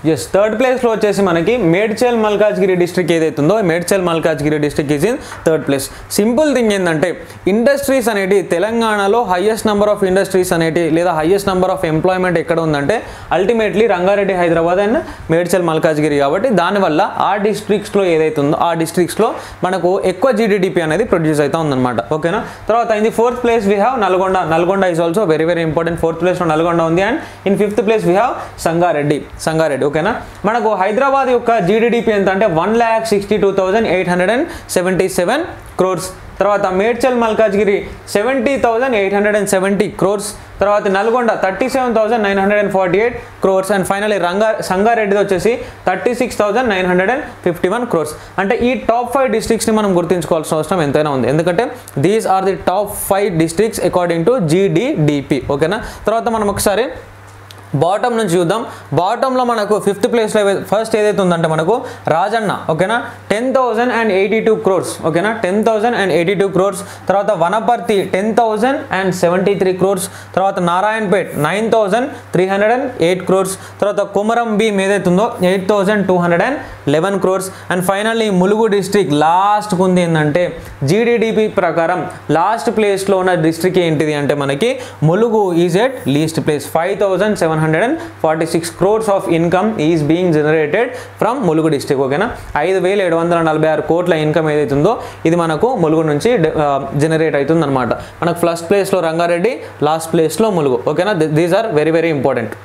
Yes third ప్లేస్లో వచ్చేసి మనకి మేడ్చల్ మల్కాజ్గిరి డిస్ట్రిక్ట్ ఏదైతే ఉందో Medchal Malkajgiri district is in third place simple thing ఏంటంటే ఇండస్ట్రీస్ అనేటి తెలంగాణలో హైయెస్ట్ నెంబర్ ఆఫ్ ఇండస్ట్రీస్ అనేటి లేదా హైయెస్ట్ నెంబర్ ఆఫ్ ఎంప్లాయ్మెంట్ ఎక్కడ ఉందంటే అల్టిమేట్లీ రంగారెడ్డి హైదరాబాద్ అండ్ మేడ్చల్ మల్కాజ్గిరి కాబట్టి దానివల్ల ఆ డిస్ట్రిక్ట్స్లో ఏదైతే ఉందో ఆ డిస్ట్రిక్ట్స్లో మనకు ఎక్కువ జీడిడిపి అనేది ప్రొడ్యూస్ అవుతా ఉందన్నమాట ఓకేనా తర్వాత in the fourth place we have Nalgonda Nalgonda is also very very important fourth ప్లేస్లో నల్గొండ ఉంది and in fifth place we have Sangareddy Sangareddy ఓకేనా మనకు హైదరాబాద్ యొక్క జీడిడిపి ఎంత అంటే one lakh sixty two thousand eight hundred and seventy seven crores తర్వాత Medchal Malkajgiri seventy thousand eight hundred and seventy crores తర్వాత Nalgonda thirty seven thousand nine hundred and forty eight crores and final Ranga సంగారెడ్డిది వచ్చేసి thirty six thousand nine hundred and fifty one crores అంటే ఈ top five డిస్ట్రిక్ట్స్ని మనం గుర్తుంచుకోవాల్సిన అవసరం ఎంతైనా ఉంది ఎందుకంటే these are the top five districts according to GDDP ఓకేనా తర్వాత మనం ఒకసారి బాటమ్ నుంచి చూద్దాం బాటంలో మనకు ఫిఫ్త్ ప్లేస్లో ఫస్ట్ ఏదైతే ఉందంటే మనకు రాజన్న ఓకేనా ten thousand and eighty two crores ఓకేనా ten thousand and eighty two crores తర్వాత Wanaparthy ten thousand and seventy three crores తర్వాత Narayanpet nine thousand three hundred and eight crores తర్వాత కుమరం భీమ్ ఏదైతే ఉందో eight thousand two hundred and eleven crores and finally Mulugu district లాస్ట్కు ఉంది ఏంటంటే జీడిడిపి ప్రకారం లాస్ట్ ప్లేస్లో ఉన్న డిస్ట్రిక్ట్ ఏంటిది అంటే మనకి Mulugu is at least place five thousand seven hundred and forty six crores of income is being generated from Mulugu district ఓకేనా ఐదు వేల ఏడు వందల నలభై ఆరు కోట్ల ఇన్కమ్ ఏదైతే ఉందో ఇది మనకు ములుగు నుంచి జనరేట్ అవుతుంది అనమాట మనకు ఫస్ట్ ప్లేస్లో రంగారెడ్డి లాస్ట్ ప్లేస్లో ములుగు ఓకేనా these are very very important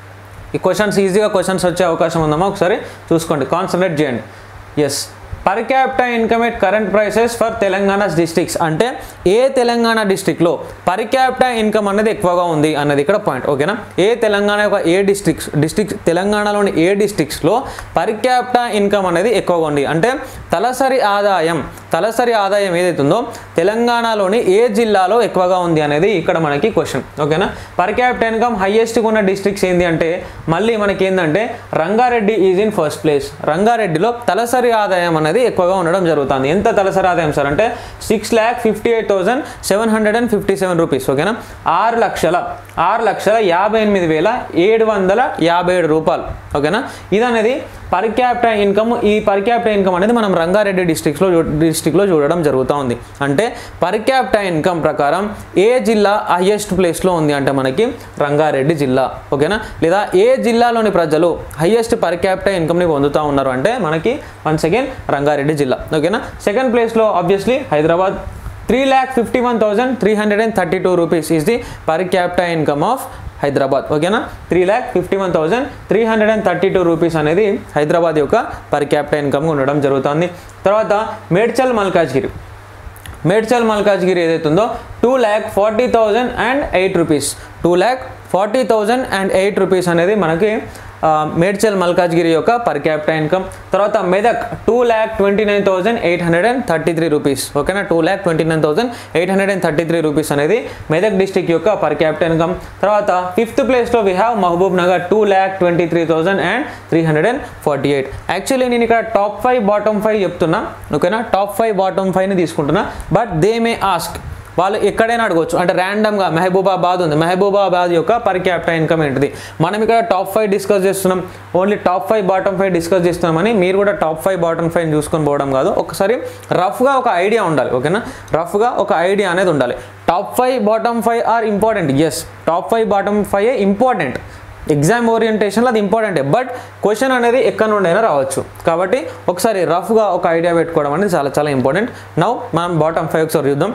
ఈ క్వశ్చన్స్ ఈజీగా క్వశ్చన్స్ వచ్చే అవకాశం ఉందమ్మా ఒకసారి చూసుకోండి కాన్సన్ట్రేట్ చేయండి as per capita income at current prices for Telangana districts అంటే ఏ తెలంగాణ డిస్ట్రిక్ట్లో పర్ క్యాపిటా ఇన్కమ్ అనేది ఎక్కువగా ఉంది అన్నది ఇక్కడ పాయింట్ ఓకేనా ఏ తెలంగాణ యొక్క ఏ డిస్ట్రిక్ట్స్ డిస్ట్రిక్ట్ తెలంగాణలోని ఏ డిస్ట్రిక్ట్స్లో పర్ క్యాపిటా ఇన్కమ్ అనేది ఎక్కువగా ఉంది అంటే తలసరి ఆదాయం తలసరి ఆదాయం ఏదైతే ఉందో తెలంగాణలోని ఏ జిల్లాలో ఎక్కువగా ఉంది అనేది ఇక్కడ మనకి క్వశ్చన్ ఓకేనా పర్ క్యాపిటా ఇన్కమ్ హైయెస్ట్గా ఉన్న డిస్ట్రిక్ట్స్ ఏంటి అంటే మళ్ళీ మనకి ఏంటంటే Rangareddy is in first place రంగారెడ్డిలో తలసరి ఆదాయం అనేది ఎక్కువగా ఉండడం జరుగుతుంది ఎంత తలసరి ఆదాయం సార్ అంటే six lakh fifty eight thousand seven hundred and fifty seven rupees ఓకేనా ఆరు లక్షల ఆరు లక్షల యాభై ఎనిమిది వేల ఏడు వందల యాభై ఏడు రూపాయలు ఓకేనా ఇది అనేది పర్ క్యాపిటా ఇన్కమ్ ఈ పర్ క్యాపిటా ఇన్కమ్ అనేది మనం రంగారెడ్డి డిస్ట్రిక్ట్లో డిస్ట్రిక్ట్లో చూడడం జరుగుతూ ఉంది అంటే పర్ క్యాపిటా ఇన్కమ్ ప్రకారం ఏ జిల్లా హయ్యెస్ట్ ప్లేస్లో ఉంది అంటే మనకి రంగారెడ్డి జిల్లా ఓకేనా లేదా ఏ జిల్లాలోని ప్రజలు హయ్యెస్ట్ పర్ క్యాపిటా ఇన్కమ్ని పొందుతూ ఉన్నారు అంటే మనకి వన్స్ అగైన్ రంగారెడ్డి జిల్లా ఓకేనా సెకండ్ ప్లేస్లో obviously Hyderabad three lakh fifty one thousand three hundred and thirty two rupees is the per capita income of Hyderabad ఓకేనా three lakh fifty one thousand three hundred and thirty two rupees అనేది హైదరాబాద్ యొక్క పర్ క్యాపిటా ఇన్కమ్ ఉండడం జరుగుతుంది తర్వాత మేడ్చల్ మల్కాజ్గిరి మేడ్చల్ మల్కాజ్గిరి ఏదైతే ఉందో two lakh forty thousand and eight rupees two lakh forty thousand and eight rupees అనేది మనకి ఆ, మేడ్చల్ మల్కాజ్గిరి యొక్క పర్ క్యాపిటా ఇన్కమ్ తర్వాత Medak two lakh twenty nine thousand eight hundred and thirty three rupees ఓకేనా two lakh twenty nine thousand eight hundred and thirty three rupees అనేది Medak district యొక్క per capita income తర్వాత fifth ప్లేస్లో we have Mahabubnagar two lakh twenty three thousand and three hundred and forty eight actually నేను ఇక్కడ top five bottom five చెప్తున్నా ఓకేనా top five bottom ఫైవ్ని తీసుకుంటున్నా but they may ask వాళ్ళు ఎక్కడైనా అడగవచ్చు అంటే ర్యాండమ్గా మెహబూబాబాద్ ఉంది మెహబూబాబాద్ యొక్క పర్ క్యాపిటల్ ఇన్కమ్ ఏంటిది మనం ఇక్కడ టాప్ ఫైవ్ డిస్కస్ చేస్తున్నాం only top five bottom five discuss చేస్తున్నామని మీరు కూడా టాప్ ఫైవ్ బాటమ్ ఫైవ్ చూసుకొని పోవడం కాదు ఒకసారి రఫ్గా ఒక ఐడియా ఉండాలి ఓకేనా రఫ్గా ఒక ఐడియా అనేది ఉండాలి top five bottom five are important as top five bottom five important exam ఓరియంటేషన్లో అది ఇంపార్టెంటే బట్ క్వశ్చన్ అనేది ఎక్కడ నుండైనా రావచ్చు కాబట్టి ఒకసారి రఫ్గా ఒక ఐడియా పెట్టుకోవడం అనేది చాలా చాలా ఇంపార్టెంట్ నౌ మనం బాటమ్ ఫైవ్ ఒకసారి చూద్దాం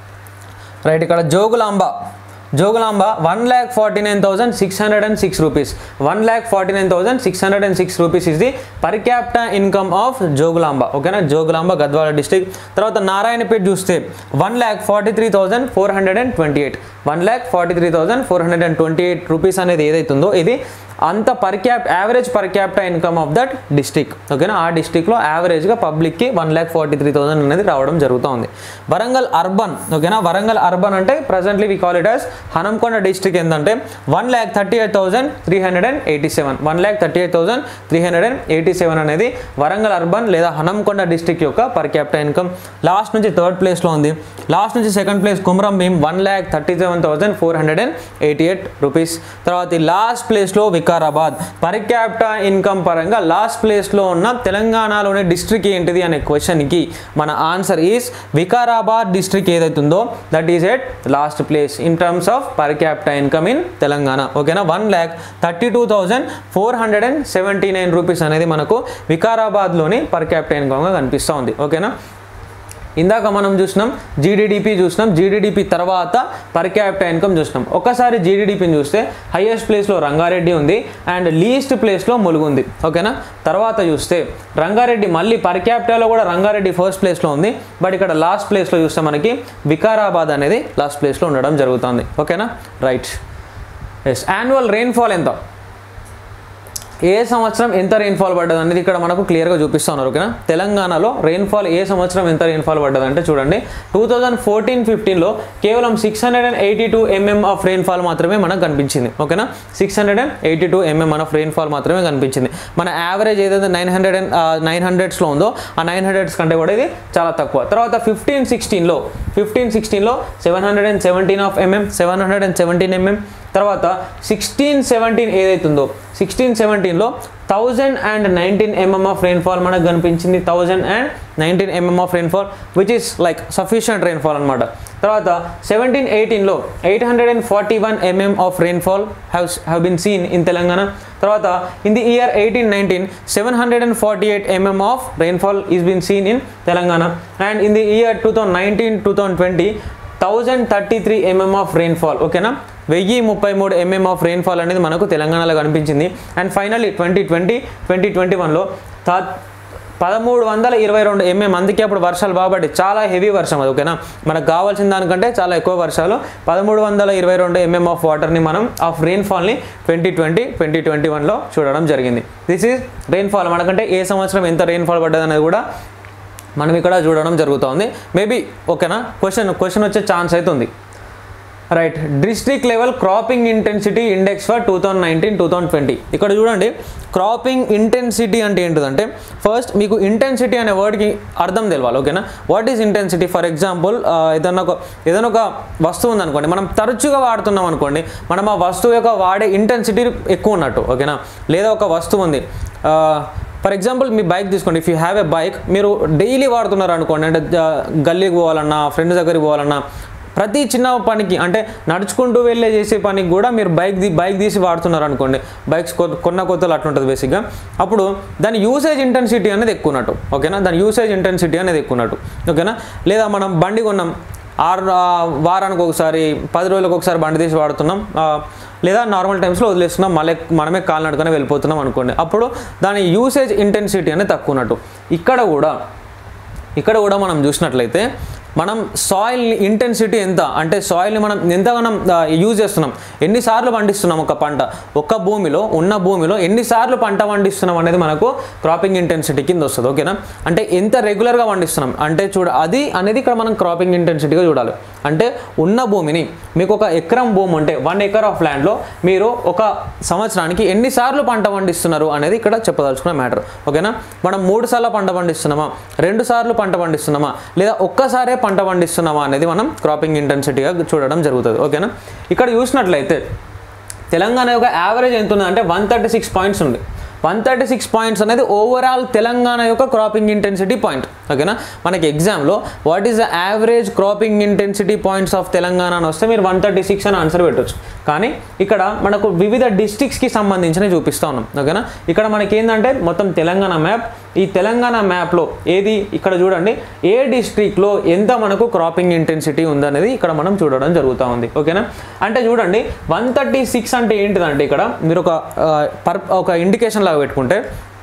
రైట్ ఇక్కడ Jogulamba Jogulamba one lakh forty nine thousand six hundred and six rupees one lakh forty nine thousand six hundred and six rupees is the per capita income of Jogulamba ఓకేనా జోగులాంబ గద్వాల డిస్టిక్ తర్వాత నారాయణపేట చూస్తే one lakh forty three thousand four hundred and twenty eight one lakh forty three thousand four hundred and twenty eight rupees అనేది ఏదైతుందో ఇది అంత per cap average per capita income of that district ఓకేనా ఆ డిస్టిక్లో యావరేజ్గా పబ్లిక్కి one lakh forty three thousand అనేది రావడం జరుగుతూ ఉంది వరంగల్ అర్బన్ ఓకేనా వరంగల్ అర్బన్ అంటే presently we call it as Hanamkonda district ఏంటంటే one lakh thirty eight thousand three hundred and eighty seven one lakh thirty eight thousand three hundred and eighty seven అనేది వరంగల్ అర్బన్ లేదా Hanamkonda district యొక్క పర్ క్యాపిటా ఇన్కమ్ లాస్ట్ నుంచి third ప్లేస్లో ఉంది last నుంచి second place Kumram Bheem one lakh thirty seven thousand four hundred and eighty eight rupees తర్వాత ఈ last ప్లేస్లో వి వికారాబాద్ పర్ క్యాపిటా ఇన్కమ్ పరంగా లాస్ట్ ప్లేస్లో ఉన్న తెలంగాణలోని డిస్ట్రిక్ట్ ఏంటిది అనే క్వశ్చన్కి మన ఆన్సర్ ఈస్ వికారాబాద్ డిస్ట్రిక్ట్ ఏదైతుందో that is at last place in terms of per capita income in Telangana ఓకేనా one lakh thirty two thousand four hundred and seventy nine rupees అనేది మనకు వికారాబాద్లోని పర్ క్యాపిటా ఇన్కమ్గా కనిపిస్తూ ఉంది ఓకేనా ఇందాక మనం చూసినాం జీడిడిపి చూసినాం జీడిడిపి తర్వాత పర్ క్యాపిటా ఇన్కమ్ చూసినాం ఒకసారి జీడిడిపిని చూస్తే హైయెస్ట్ ప్లేస్లో రంగారెడ్డి ఉంది అండ్ లీస్ట్ ప్లేస్లో ములుగు ఉంది ఓకేనా తర్వాత చూస్తే రంగారెడ్డి మళ్ళీ పర్ క్యాపిటాలో కూడా రంగారెడ్డి ఫస్ట్ ప్లేస్లో ఉంది బట్ ఇక్కడ లాస్ట్ ప్లేస్లో చూస్తే మనకి వికారాబాద్ అనేది లాస్ట్ ప్లేస్లో ఉండడం జరుగుతుంది ఓకేనా రైట్ ఎస్ యాన్యువల్ రెయిన్ఫాల్ ఎంత ఏ సంవత్సరం ఎంత రెయిన్ఫాల్ పడ్డది అనేది ఇక్కడ మనకు క్లియర్గా చూపిస్తున్నారు ఓకేనా తెలంగాణలో రెయిన్ఫాల్ ఏ సంవత్సరం ఎంత రెయిన్ఫాల్ పడ్డది అంటే చూడండి టూ థౌజండ్ ఫోర్టీన్ ఫిఫ్టీన్లో కేవలం six hundred and eighty two MM of rainfall మాత్రమే మనకు కనిపించింది ఓకేనా six hundred and eighty two MM of rainfall మాత్రమే కనిపించింది మన యావరేజ్ ఏదైతే నైన్ హండ్రెడ్ అండ్ నైన్ హండ్రెడ్స్లో ఉందో ఆ నైన్ హండ్రెడ్స్ కంటే కూడా ఇది చాలా తక్కువ తర్వాత ఫిఫ్టీన్ సిక్స్టీన్లో ఫిఫ్టీన్ సిక్స్టీన్లో seven hundred and seventeen of MM seven hundred and seventeen MM తర్వాత సిక్స్టీన్ సెవెంటీన్ ఏదైతుందో సిక్స్టీన్ సెవెంటీన్లో thousand and nineteen MM of rainfall మనకు కనిపించింది thousand and nineteen MM of rainfall which is like sufficient rainfall అనమాట తర్వాత seventeen ఎయిటీన్లో eight hundred and forty one MM of rainfall have have been seen in Telangana తర్వాత in the year eighteen nineteen seven hundred and forty eight MM of rainfall is been seen in Telangana and in the year two thousand nineteen two thousand twenty thousand thirty three MM of rainfall ఓకేనా వెయ్యి ముప్పై మూడు MM of rainfall అనేది మనకు తెలంగాణలో కనిపించింది and finally twenty twenty twenty twenty వన్లో తా పదమూడు వందల ఇరవై రెండు ఎంఎం అందుకే అప్పుడు వర్షాలు బాబట్టి చాలా హెవీ వర్షం అది ఓకేనా మనకు కావాల్సిన దానికంటే చాలా ఎక్కువ వర్షాలు పదమూడు వందల ఇరవై రెండు ఎంఎం ఆఫ్ వాటర్ని మనం ఆఫ్ రెయిన్ఫాల్ని ట్వంటీ ట్వంటీ ట్వంటీ ట్వంటీ వన్లో చూడడం జరిగింది దిస్ ఈజ్ రెయిన్ఫాల్ మనకంటే ఏ సంవత్సరం ఎంత రెయిన్ఫాల్ పడ్డది అనేది కూడా మనం ఇక్కడ చూడడం జరుగుతుంది మేబీ ఓకేనా క్వశ్చన్ క్వశ్చన్ వచ్చే ఛాన్స్ అయితే ఉంది right district level cropping intensity index for two thousand nineteen two thousand twenty ఇక్కడ చూడండి క్రాపింగ్ ఇంటెన్సిటీ అంటే ఏంటిదంటే ఫస్ట్ మీకు ఇంటెన్సిటీ అనే వర్డ్కి అర్థం తెలవాలి ఓకేనా what is intensity for example ఏదైనా ఒక ఏదైనా ఒక వస్తువు ఉందనుకోండి మనం తరచుగా వాడుతున్నాం అనుకోండి మనం ఆ వస్తువు యొక్క వాడే ఇంటెన్సిటీ ఎక్కువ ఉన్నట్టు ఓకేనా లేదా ఒక వస్తువు ఉంది ఫర్ ఎగ్జాంపుల్ మీ బైక్ తీసుకోండి if you have a bike మీరు డైలీ వాడుతున్నారు అనుకోండి అంటే గల్లీకి పోవాలన్నా ఫ్రెండ్స్ దగ్గరికి పోవాలన్నా ప్రతి చిన్న పనికి అంటే నడుచుకుంటూ వెళ్ళే చేసే పనికి కూడా మీరు బైక్ ది బైక్ తీసి వాడుతున్నారు అనుకోండి బైక్స్ కొన్న కొత్తలు అట్లుంటుంది బేసిక్గా అప్పుడు దాని యూసేజ్ ఇంటెన్సిటీ అనేది ఎక్కువ ఉన్నట్టు ఓకేనా దాని యూసేజ్ ఇంటెన్సిటీ అనేది ఎక్కువ ఉన్నట్టు ఓకేనా లేదా మనం బండి కొన్నాం ఆరు వారానికి ఒకసారి పది రోజులకు ఒకసారి బండి తీసి వాడుతున్నాం లేదా నార్మల్ టైమ్స్లో వదిలేస్తున్నాం మళ్ళీ మనమే కాలు నడుకొని వెళ్ళిపోతున్నాం అనుకోండి అప్పుడు దాని యూసేజ్ ఇంటెన్సిటీ అనేది తక్కువ ఉన్నట్టు ఇక్కడ కూడా ఇక్కడ కూడా మనం చూసినట్లయితే మనం సాయిల్ ఇంటెన్సిటీ ఎంత అంటే సాయిల్ని మనం ఎంతగానం యూజ్ చేస్తున్నాం ఎన్నిసార్లు పండిస్తున్నాం ఒక పంట ఒక భూమిలో ఉన్న భూమిలో ఎన్నిసార్లు పంట పండిస్తున్నాం అనేది మనకు క్రాపింగ్ ఇంటెన్సిటీ కింద వస్తుంది ఓకేనా అంటే ఎంత రెగ్యులర్గా పండిస్తున్నాం అంటే చూడ అది అనేది ఇక్కడ మనం క్రాపింగ్ ఇంటెన్సిటీగా చూడాలి అంటే ఉన్న భూమిని మీకు ఒక ఎకరం భూమి ఉంటే వన్ ఎకర్ ఆఫ్ ల్యాండ్లో మీరు ఒక సంవత్సరానికి ఎన్నిసార్లు పంట పండిస్తున్నారు అనేది ఇక్కడ చెప్పదలుచుకున్న మ్యాటర్ ఓకేనా మనం మూడు సార్లు పంట పండిస్తున్నామా రెండు సార్లు పంట పండిస్తున్నామా లేదా ఒక్కసారే పంట పండిస్తున్నామా అనేది మనం క్రాపింగ్ ఇంటెన్సిటీగా చూడడం జరుగుతుంది ఓకేనా ఇక్కడ చూసినట్లయితే తెలంగాణ యొక్క యావరేజ్ ఎంత ఉంది అంటే వన్ థర్టీ సిక్స్ పాయింట్స్ ఉంది వన్ థర్టీ సిక్స్ పాయింట్స్ అనేది ఓవరాల్ తెలంగాణ యొక్క క్రాపింగ్ ఇంటెన్సిటీ పాయింట్ ఓకేనా మనకి ఎగ్జామ్లో what is the average cropping intensity points of Telangana అని వస్తే మీరు వన్ థర్టీ సిక్స్ అని ఆన్సర్ పెట్టవచ్చు కానీ ఇక్కడ మనకు వివిధ డిస్ట్రిక్ట్స్కి సంబంధించినవి చూపిస్తూ ఉన్నాం ఓకేనా ఇక్కడ మనకి ఏంటంటే మొత్తం తెలంగాణ మ్యాప్ ఈ తెలంగాణ మ్యాప్లో ఏది ఇక్కడ చూడండి ఏ డిస్ట్రిక్ట్లో ఎంత మనకు క్రాపింగ్ ఇంటెన్సిటీ ఉందనేది ఇక్కడ మనం చూడడం జరుగుతూ ఉంది ఓకేనా అంటే చూడండి వన్ థర్టీ సిక్స్ అంటే ఏంటిదంటే ఇక్కడ మీరు ఒక ఆ, పర్ ఒక ఇండికేషన్ లాగా పెట్టుకుంటే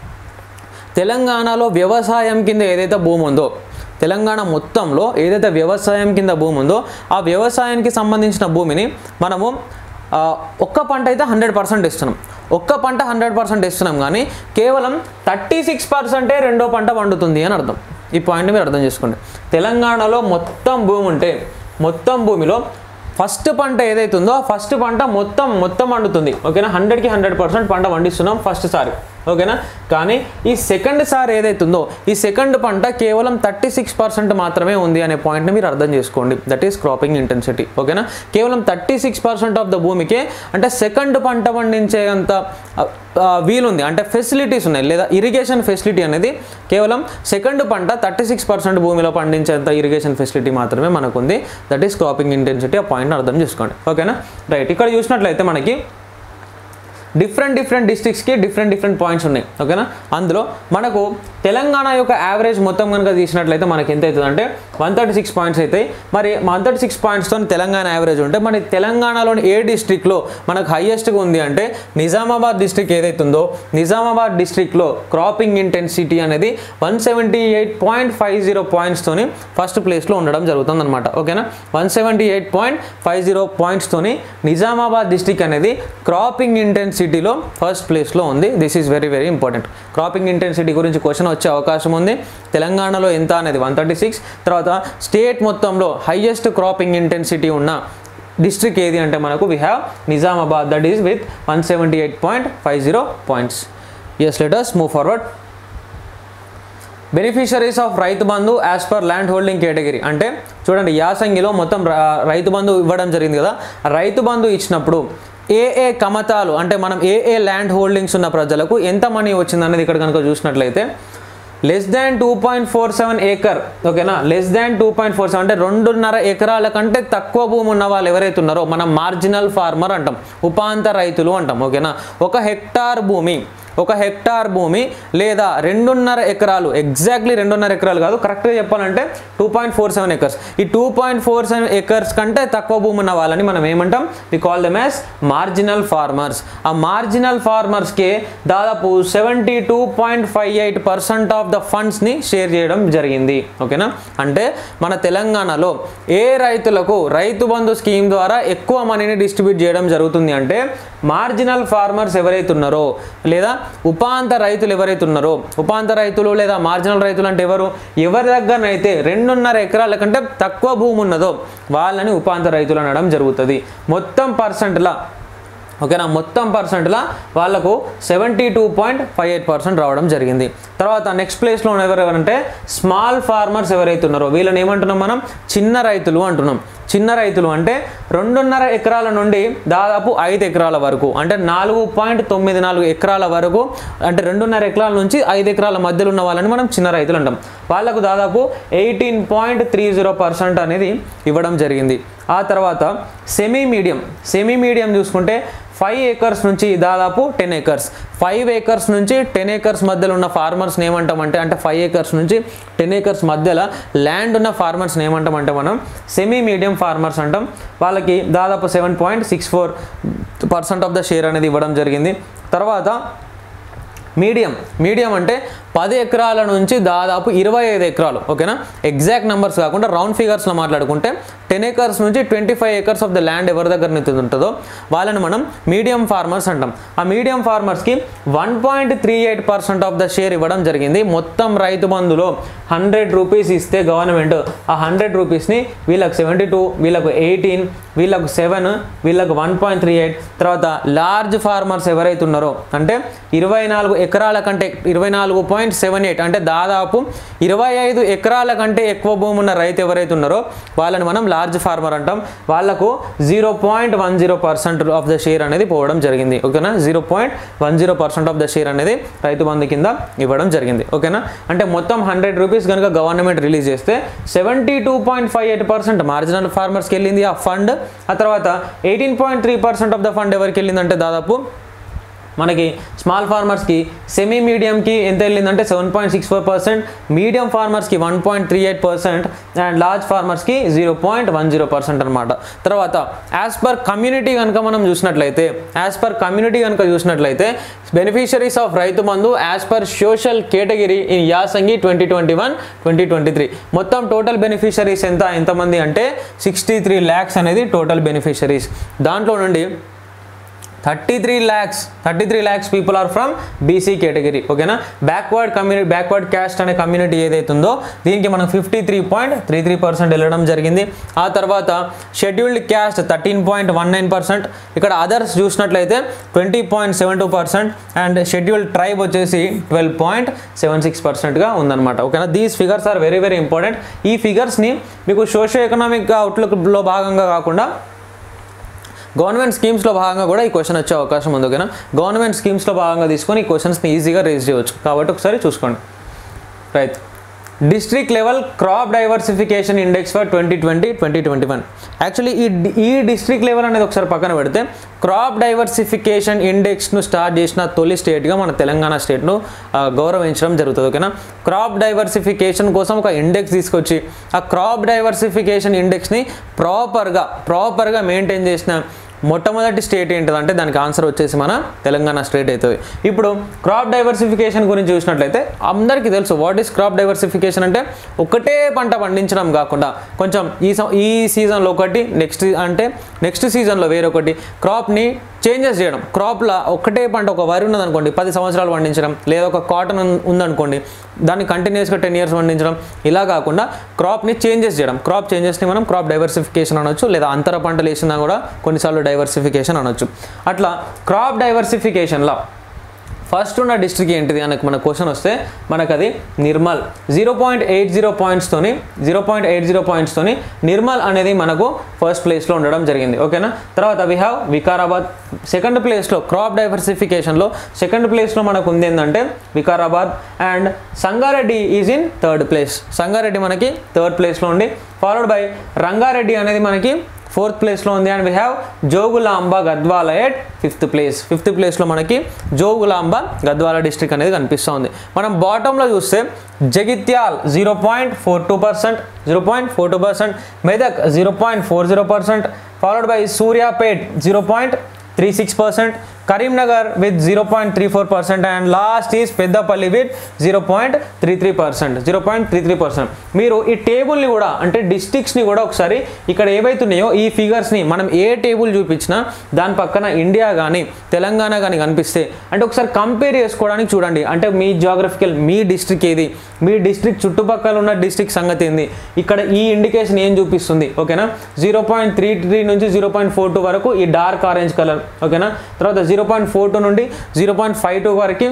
తెలంగాణలో వ్యవసాయం కింద ఏదైతే భూమి ఉందో తెలంగాణ మొత్తంలో ఏదైతే వ్యవసాయం కింద భూమి ఉందో ఆ వ్యవసాయానికి సంబంధించిన భూమిని మనము ఆ, ఒక్క పంట అయితే హండ్రెడ్ పర్సెంట్ ఇస్తున్నాం ఒక్క పంట హండ్రెడ్ పర్సెంట్ ఇస్తున్నాం కానీ కేవలం థర్టీ సిక్స్ పర్సెంటే రెండో పంట పండుతుంది అని అర్థం ఈ పాయింట్ మీరు అర్థం చేసుకోండి తెలంగాణలో మొత్తం భూమి ఉంటే మొత్తం భూమిలో ఫస్ట్ పంట ఏదైతే ఉందో ఫస్ట్ పంట మొత్తం మొత్తం పండుతుంది ఓకేనా హండ్రెడ్కి హండ్రెడ్ పర్సెంట్ పంట పండిస్తున్నాం ఫస్ట్ సారి ఓకేనా కానీ ఈ సెకండ్ సార్ ఏదైతుందో ఈ సెకండ్ పంట కేవలం థర్టీ సిక్స్ పర్సెంట్ మాత్రమే ఉంది అనే పాయింట్ని మీరు అర్థం చేసుకోండి దట్ ఈస్ క్రాపింగ్ ఇంటెన్సిటీ ఓకేనా కేవలం thirty six percent of the భూమికే అంటే సెకండ్ పంట పండించేంత ఆ, ఆ, వీలుంది అంటే ఫెసిలిటీస్ ఉన్నాయి లేదా ఇరిగేషన్ ఫెసిలిటీ అనేది కేవలం సెకండ్ పంట థర్టీ సిక్స్ పర్సెంట్ భూమిలో పండించేంత ఇరిగేషన్ ఫెసిలిటీ మాత్రమే మనకు ఉంది దట్ ఈస్ క్రాపింగ్ ఇంటెన్సిటీ ఆ పాయింట్ అర్థం చేసుకోండి ఓకేనా రైట్ ఇక్కడ చూసినట్లయితే మనకి డిఫరెంట్ డిఫరెంట్ డిస్ట్రిక్ట్స్కి డిఫరెంట్ డిఫరెంట్ పాయింట్స్ ఉన్నాయి ఓకేనా అందులో మనకు తెలంగాణ యొక్క యావరేజ్ మొత్తం కనుక తీసినట్లయితే మనకి ఎంత అవుతుంది అంటే వన్ థర్టీ సిక్స్ పాయింట్స్ అవుతాయి మరి వన్ థర్టీ సిక్స్ పాయింట్స్తో తెలంగాణ యావరేజ్ ఉంటే మరి తెలంగాణలోని ఏ డిస్ట్రిక్ట్లో మనకు హైయెస్ట్గా ఉంది అంటే నిజామాబాద్ డిస్ట్రిక్ట్ ఏదైతుందో నిజామాబాద్ డిస్ట్రిక్ట్లో క్రాపింగ్ ఇంటెన్సిటీ అనేది one seventy eight point five zero పాయింట్స్తోని ఫస్ట్ ప్లేస్లో ఉండడం జరుగుతుంది అనమాట ఓకేనా one seventy eight point five zero పాయింట్స్తోని నిజామాబాద్ డిస్ట్రిక్ట్ అనేది క్రాపింగ్ ఇంటెన్సిటీలో ఫస్ట్ ప్లేస్లో ఉంది this is very very important cropping intensity గురించి క్వశ్చన్ వచ్చే అవకాశం ఉంది తెలంగాణలో ఎంత అనేది వన్ థర్టీ సిక్స్ తర్వాత స్టేట్ మొత్తంలో హైయెస్ట్ క్రాపింగ్ ఇంటెన్సిటీ ఉన్న డిస్ట్రిక్ట్ ఏది అంటే మనకు we have Nizamabad that is with one seventy eight point five zero points yes letters move forward beneficiaries of Rythu Bandhu as per land holding category అంటే చూడండి యాసంగిలో మొత్తం ర- రైతు బంధు ఇవ్వడం జరిగింది కదా రైతు బంధు ఇచ్చినప్పుడు ఏ ఏ కమతాలు అంటే మనం ఏ ఏ ల్యాండ్ హోల్డింగ్స్ ఉన్న ప్రజలకు ఎంత మనీ వచ్చింది అనేది ఇక్కడ కనుక చూసినట్లయితే less than two point four seven acre ఓకేనా less than two point four seven అంటే రెండున్నర ఎకరాల కంటే తక్కువ భూమి ఉన్న వాళ్ళు ఎవరైతే ఉన్నారో మనం మార్జినల్ ఫార్మర్ అంటాం ఉపాంత రైతులు అంటాం ఓకేనా ఒక హెక్టార్ భూమి ఒక హెక్టార్ భూమి లేదా రెండున్నర ఎకరాలు ఎగ్జాక్ట్లీ రెండున్నర ఎకరాలు కాదు కరెక్ట్గా చెప్పాలంటే two point four seven acres ఈ two point four seven acres కంటే తక్కువ భూమి ఉన్న వాళ్ళని మనం ఏమంటాం we call them as marginal farmers ఆ మార్జినల్ ఫార్మర్స్కి దాదాపు seventy two point five eight percent of the ఫండ్స్ని షేర్ చేయడం జరిగింది ఓకేనా అంటే మన తెలంగాణలో ఏ రైతులకు రైతు బంధు స్కీమ్ ద్వారా ఎక్కువ మనీని డిస్ట్రిబ్యూట్ చేయడం జరుగుతుంది అంటే మార్జినల్ ఫార్మర్స్ ఎవరైతే ఉన్నారో లేదా ఉపాంత రైతులు ఎవరైతే ఉన్నారో ఉపాంత రైతులు లేదా మార్జినల్ రైతులు అంటే ఎవరు ఎవరి దగ్గరనైతే రెండున్నర ఎకరాల కంటే తక్కువ భూమి ఉన్నదో వాళ్ళని ఉపాంత రైతులు అనడం జరుగుతుంది మొత్తం పర్సెంట్లా ఓకేనా మొత్తం పర్సెంట్లా వాళ్ళకు seventy two point five eight percent రావడం జరిగింది తర్వాత నెక్స్ట్ ప్లేస్లో ఉన్న ఎవరెవరంటే స్మాల్ ఫార్మర్స్ ఎవరైతే ఉన్నారో వీళ్ళని ఏమంటున్నాం మనం చిన్న రైతులు అంటున్నాం చిన్న రైతులు అంటే రెండున్నర ఎకరాల నుండి దాదాపు ఐదు ఎకరాల వరకు అంటే నాలుగు పాయింట్ తొమ్మిది నాలుగు ఎకరాల వరకు అంటే రెండున్నర ఎకరాల నుంచి ఐదు ఎకరాల మధ్యలో ఉన్న వాళ్ళని మనం చిన్న రైతులు అంటాం వాళ్ళకు దాదాపు eighteen point three zero percent అనేది ఇవ్వడం జరిగింది ఆ తర్వాత సెమీ మీడియం సెమీ మీడియం చూసుకుంటే ఫైవ్ ఏకర్స్ నుంచి దాదాపు టెన్ ఏకర్స్ ఫైవ్ ఏకర్స్ నుంచి టెన్ ఏకర్స్ మధ్యలో ఉన్న ఫార్మర్స్ని ఏమంటామంటే అంటే ఫైవ్ ఏకర్స్ నుంచి టెన్ ఏకర్స్ మధ్యలో ల్యాండ్ ఉన్న ఫార్మర్స్ని ఏమంటామంటే మనం సెమీ మీడియం ఫార్మర్స్ అంటాం వాళ్ళకి దాదాపు seven point six four percent of the share అనేది ఇవ్వడం జరిగింది తర్వాత మీడియం మీడియం అంటే పది ఎకరాల నుంచి దాదాపు ఇరవై ఐదు ఎకరాలు ఓకేనా ఎగ్జాక్ట్ నెంబర్స్ కాకుండా రౌండ్ ఫిగర్స్లో మాట్లాడుకుంటే టెన్ ఏకర్స్ నుంచి twenty five acres of the land ఎవరి దగ్గర నుంచి ఉంటుందో వాళ్ళని మనం మీడియం ఫార్మర్స్ అంటాం ఆ మీడియం ఫార్మర్స్కి one point three eight percent of the share ఇవ్వడం జరిగింది మొత్తం రైతు బంధులో హండ్రెడ్ రూపీస్ ఇస్తే గవర్నమెంట్ ఆ హండ్రెడ్ రూపీస్ని వీళ్ళకి సెవెంటీ టూ వీళ్ళకు ఎయిటీన్ వీళ్ళకు సెవెన్ వీళ్ళకు వన్ పాయింట్ త్రీ ఎయిట్ తర్వాత లార్జ్ ఫార్మర్స్ ఎవరైతే ఉన్నారో అంటే ఇరవై నాలుగు ఎకరాల కంటే ఇరవై నాలుగు పాయింట్ సెవెన్ ఎయిట్ అంటే దాదాపు ఇరవై ఐదు ఎకరాల కంటే ఎక్కువ భూమి ఉన్న రైతు ఎవరైతే ఉన్నారో వాళ్ళని మనం లార్జ్ ఫార్మర్ అంటాం వాళ్ళకు zero point one zero percent of the share అనేది పోవడం జరిగింది ఓకేనా zero point one zero percent of the share అనేది రైతు బంధు కింద ఇవ్వడం జరిగింది ఓకేనా అంటే మొత్తం హండ్రెడ్ రూపీస్ కనుక గవర్నమెంట్ రిలీజ్ చేస్తే seventy two point five eight percent marginal ఫార్మర్స్కి వెళ్ళింది ఆ ఫండ్ ఆ తర్వాత eighteen point three percent of the fund ఎవరికి వెళ్ళిందంటే దాదాపు మనకి స్మాల్ ఫార్మర్స్కి సెమీ మీడియంకి ఎంత వెళ్ళిందంటే seven point six four percent medium ఫార్మర్స్కి one point three eight percent and large ఫార్మర్స్కి zero point one zero percent అనమాట తర్వాత యాజ్ పర్ కమ్యూనిటీ కనుక మనం చూసినట్లయితే యాజ్ పర్ కమ్యూనిటీ కనుక చూసినట్లయితే beneficiaries of Rythu Bandhu as per social category in Yasangi twenty twenty one twenty twenty three మొత్తం total beneficiaries ఎంత ఎంతమంది అంటే సిక్స్టీ త్రీ ల్యాక్స్ అనేది టోటల్ బెనిఫిషరీస్ దాంట్లో నుండి thirty three lakhs thirty three lakhs people are from BC category ఓకేనా బ్యాక్వర్డ్ కమ్యూనిటీ బ్యాక్వర్డ్ క్యాస్ట్ అనే community ఏదైతే ఉందో దీనికి మనం fifty three point three three percent వెళ్ళడం జరిగింది ఆ తర్వాత scheduled caste thirteen point one nine percent ఇక్కడ అదర్స్ చూసినట్లయితే twenty point seven two percent and scheduled tribe వచ్చేసి ట్వెల్వ్ పాయింట్ సెవెన్ సిక్స్ పర్సెంట్గా ఉందన్నమాట ఓకేనా these figures are very very important ఈ ఫిగర్స్ని మీకు సోషియో ఎకనామిక్ అవుట్లుక్లో భాగంగా కాకుండా గవర్నమెంట్ స్కీమ్స్లో భాగంగా కూడా ఈ క్వశ్చన్ వచ్చే అవకాశం ఉంది ఓకేనా గవర్నమెంట్ స్కీమ్స్లో భాగంగా తీసుకొని ఈ క్వశ్చన్స్ని ఈజీగా రేజ్ చేయవచ్చు కాబట్టి ఒకసారి చూసుకోండి right district level crop diversification index for twenty twenty twenty twenty one actually ఈ ఈ డిస్ట్రిక్ట్ లెవెల్ అనేది ఒకసారి పక్కన పెడితే క్రాప్ డైవర్సిఫికేషన్ ఇండెక్స్ను స్టార్ట్ చేసిన తొలి స్టేట్గా మన తెలంగాణ స్టేట్ను ఆ, గౌరవించడం జరుగుతుంది ఓకేనా క్రాప్ డైవర్సిఫికేషన్ కోసం ఒక ఇండెక్స్ తీసుకొచ్చి ఆ క్రాప్ డైవర్సిఫికేషన్ ఇండెక్స్ని ప్రాపర్గా ప్రాపర్గా మెయింటైన్ చేసిన మొట్టమొదటి స్టేట్ ఏంటిదంటే దానికి ఆన్సర్ వచ్చేసి మన తెలంగాణ స్టేట్ అవుతుంది ఇప్పుడు క్రాప్ డైవర్సిఫికేషన్ గురించి చూసినట్లయితే అందరికీ తెలుసు వాట్ ఈస్ క్రాప్ డైవర్సిఫికేషన్ అంటే ఒకటే పంట పండించడం కాకుండా కొంచెం ఈ సం- ఈ సీజన్లో ఒకటి నెక్స్ట్ అంటే నెక్స్ట్ సీజన్లో వేరొకటి క్రాప్ని చేంజెస్ చేయడం క్రాప్లో ఒకటే పంట ఒక వరి ఉన్నదనుకోండి పది సంవత్సరాలు పండించడం లేదా ఒక కాటన్ ఉందనుకోండి దాన్ని కంటిన్యూస్గా టెన్ ఇయర్స్ పండించడం ఇలా కాకుండా క్రాప్ని చేంజెస్ చేయడం క్రాప్ చేంజెస్ని మనం క్రాప్ డైవర్సిఫికేషన్ అనొచ్చు లేదా అంతర పంటలు వేసినా కూడా కొన్నిసార్లు డైవర్సిఫికేషన్ అనొచ్చు అట్లా క్రాప్ డైవర్సిఫికేషన్లో ఫస్ట్ ఉన్న డిస్ట్రిక్ట్ ఏంటిది అని మన క్వశ్చన్ వస్తే మనకు అది Nirmal zero point eight zero పాయింట్స్తోని జీరో పాయింట్ ఎయిట్ జీరో పాయింట్స్తోని నిర్మల్ అనేది మనకు ఫస్ట్ ప్లేస్లో ఉండడం జరిగింది ఓకేనా తర్వాత వి హ్యావ్ వికారాబాద్ సెకండ్ ప్లేస్లో క్రాప్ డైవర్సిఫికేషన్లో సెకండ్ ప్లేస్లో మనకు ఉంది ఏంటంటే Vikarabad and Sangareddy is in third place Sangareddy మనకి థర్డ్ ప్లేస్లో ఉంది ఫాలోడ్ బై రంగారెడ్డి అనేది మనకి ఫోర్త్ ప్లేస్లో ఉంది and we have Jogulamba Gadwal at fifth place fifth ప్లేస్లో మనకి జోగులాంబ గద్వాల డిస్ట్రిక్ట్ అనేది కనిపిస్తుంది మనం బాటంలో చూస్తే Jagtial zero point four two percent zero point four two percent Medak zero point four zero percent followed by Suryapet zero point three six percent Karimnagar with zero point three four percent and last is Peddapalli with zero point three three percent zero point three three percent మీరు ఈ టేబుల్ని కూడా అంటే డిస్టిక్స్ని కూడా ఒకసారి ఇక్కడ ఏవైతున్నాయో ఈ ఫిగర్స్ని మనం ఏ టేబుల్ చూపించినా దాని పక్కన ఇండియా కానీ తెలంగాణ కానీ కనిపిస్తే అంటే ఒకసారి కంపేర్ చేసుకోవడానికి చూడండి అంటే మీ జాగ్రఫికల్ మీ డిస్ట్రిక్ట్ ఏది మీ డిస్ట్రిక్ట్ చుట్టుపక్కల ఉన్న డిస్ట్రిక్ట్ సంగతి ఏంది ఇక్కడ ఈ ఇండికేషన్ ఏం చూపిస్తుంది ఓకేనా జీరో పాయింట్ త్రీ త్రీ నుంచి జీరో పాయింట్ ఫోర్ టూ వరకు ఈ డార్క్ ఆరెంజ్ కలర్ ఓకేనా తర్వాత జీరో పాయింట్ ఫోర్ టూ నుండి జీరో పాయింట్ ఫైవ్ టూ వరకు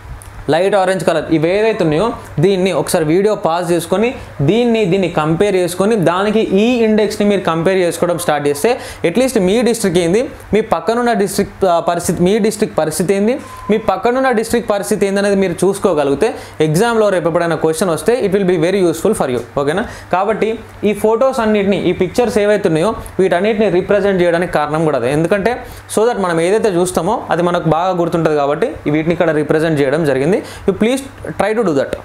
లైట్ ఆరెంజ్ కలర్ ఇవి ఏదైతే ఉన్నాయో దీన్ని ఒకసారి వీడియో పాస్ చేసుకొని దీన్ని దీన్ని కంపేర్ చేసుకొని దానికి ఈ ఇండెక్స్ని మీరు కంపేర్ చేసుకోవడం స్టార్ట్ చేస్తే అట్లీస్ట్ మీ డిస్ట్రిక్ట్ ఏంది మీ పక్కనున్న డిస్ట్రిక్ట్ పరిస్థితి మీ డిస్ట్రిక్ట్ పరిస్థితి ఏంది మీ పక్కనున్న డిస్ట్రిక్ట్ పరిస్థితి ఏంది అనేది మీరు చూసుకోగలిగితే ఎగ్జామ్లో రేపు ఎప్పుడైనా క్వశ్చన్ వస్తే it will be very useful for you ఓకేనా కాబట్టి ఈ ఫొటోస్ అన్నిటిని ఈ పిక్చర్స్ ఏవైతే ఉన్నాయో వీటన్నిటిని రిప్రజెంట్ చేయడానికి కారణం కూడా అదే ఎందుకంటే సో దట్ మనం ఏదైతే చూస్తామో అది మనకు బాగా గుర్తుంటుంది కాబట్టి వీటిని ఇక్కడ రిప్రజెంట్ చేయడం జరిగింది you please try to do that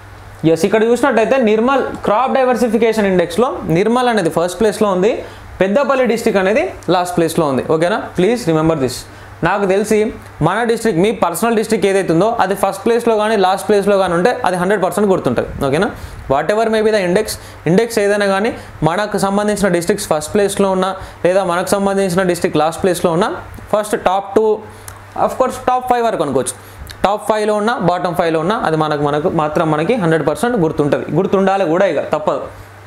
yes ఇక్కడ చూసినట్టయితే నిర్మల్ క్రాప్ డైవర్సిఫికేషన్ ఇండెక్స్లో నిర్మల్ అనేది ఫస్ట్ ప్లేస్లో ఉంది పెద్దపల్లి డిస్టిక్ అనేది లాస్ట్ ప్లేస్లో ఉంది ఓకేనా ప్లీజ్ రిమెంబర్ దిస్ నాకు తెలిసి మన డిస్ట్రిక్ట్ మీ పర్సనల్ డిస్ట్రిక్ట్ ఏదైతే ఉందో అది ఫస్ట్ ప్లేస్లో కానీ లాస్ట్ ప్లేస్లో కానీ ఉంటే అది హండ్రెడ్ పర్సెంట్ గుర్తుంటుంది ఓకేనా whatever may be the index index ఏదైనా కానీ మనకు సంబంధించిన డిస్ట్రిక్ట్స్ ఫస్ట్ ప్లేస్లో ఉన్నా లేదా మనకు సంబంధించిన డిస్ట్రిక్ట్ లాస్ట్ ప్లేస్లో ఉన్నా first top two of course top five వరకు అనుకోవచ్చు టాప్ ఫైవ్లో ఉన్న బాటమ్ ఫైవ్లో ఉన్న అది మనకు మనకు మాత్రం మనకి హండ్రెడ్ పర్సెంట్ గుర్తుంటుంది గుర్తుండాలి కూడా ఇక తప్పదు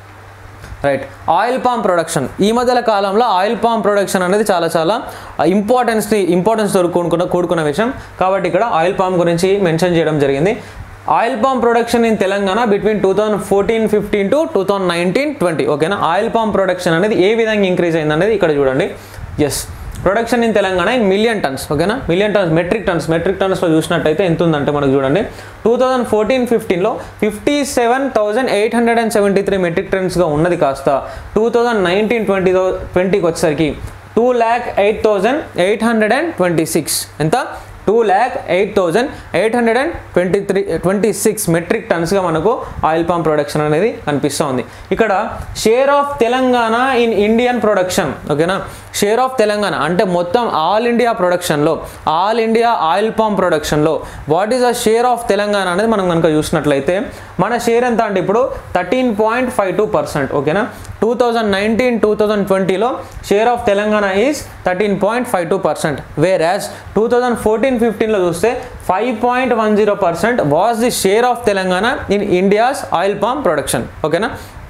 రైట్ ఆయిల్ పామ్ ప్రొడక్షన్ ఈ మధ్యల కాలంలో ఆయిల్ పామ్ ప్రొడక్షన్ అనేది చాలా చాలా ఇంపార్టెన్స్ని ఇంపార్టెన్స్ కూడుకున్న కూడుకున్న విషయం కాబట్టి ఇక్కడ ఆయిల్ పామ్ గురించి మెన్షన్ చేయడం జరిగింది oil palm production in Telangana between two thousand fourteen fifteen to two thousand nineteen twenty ఓకేనా ఆయిల్ పామ్ ప్రొడక్షన్ అనేది ఏ విధంగా ఇంక్రీజ్ అయింది అనేది ఇక్కడ చూడండి yes production in Telangana in million tons ఓకేనా million tons metric tons metric టన్స్లో చూసినట్టయితే ఎంత ఉందంటే మనకు చూడండి టూ థౌజండ్ ఫోర్టీన్ ఫిఫ్టీన్లో fifty seven thousand eight hundred and seventy three metric టన్స్గా ఉన్నది కాస్త టూ థౌజండ్ నైన్టీన్ ట్వంటీ ట్వంటీకి వచ్చేసరికి two lakh eight thousand eight hundred and twenty six ఎంత two lakh eight thousand eight hundred and twenty three twenty six metric టన్స్గా మనకు oil palm production అనేది కనిపిస్తూ ఉంది ఇక్కడ share of Telangana in Indian production ఓకేనా షేర్ ఆఫ్ తెలంగాణ అంటే మొత్తం ఆల్ ఇండియా ప్రొడక్షన్లో ఆల్ ఇండియా ఆయిల్ పామ్ ప్రొడక్షన్లో what is the share of Telangana అనేది మనం కనుక చూసినట్లయితే మన షేర్ ఎంత అంటే ఇప్పుడు thirteen point five two percent ఓకేనా two thousand nineteen two thousand ట్వంటీలో share of Telangana is thirteen point five two percent whereas two thousand fourteen ఫిఫ్టీన్లో చూస్తే five point one zero percent was the share of Telangana in India's oil palm production ఓకేనా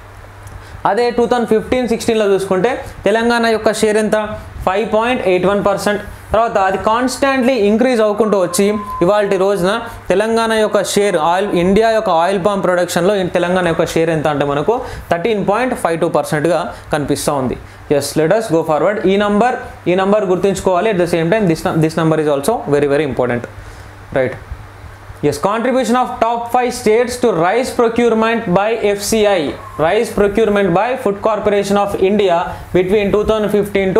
అదే two thousand fifteen సిక్స్టీన్లో చూసుకుంటే తెలంగాణ యొక్క share ఎంత five point eight one percent తర్వాత అది కాన్స్టాంట్లీ ఇంక్రీజ్ అవ్వకుంటూ వచ్చి ఇవాళ రోజున తెలంగాణ యొక్క షేర్ ఆయిల్ ఇండియా యొక్క ఆయిల్ పామ్ ప్రొడక్షన్లో ఈ తెలంగాణ యొక్క షేర్ ఎంత అంటే మనకు థర్టీన్ పాయింట్ ఫైవ్ టూ పర్సెంట్గా కనిపిస్తూ ఉంది ఎస్ లెటర్స్ గో ఫార్వర్డ్ ఈ నంబర్ ఈ నంబర్ గుర్తుంచుకోవాలి at the same time this this number is also very very important right Yes, contribution of top five states to rice procurement by FCI, rice procurement by Food Corporation of India between 2015 to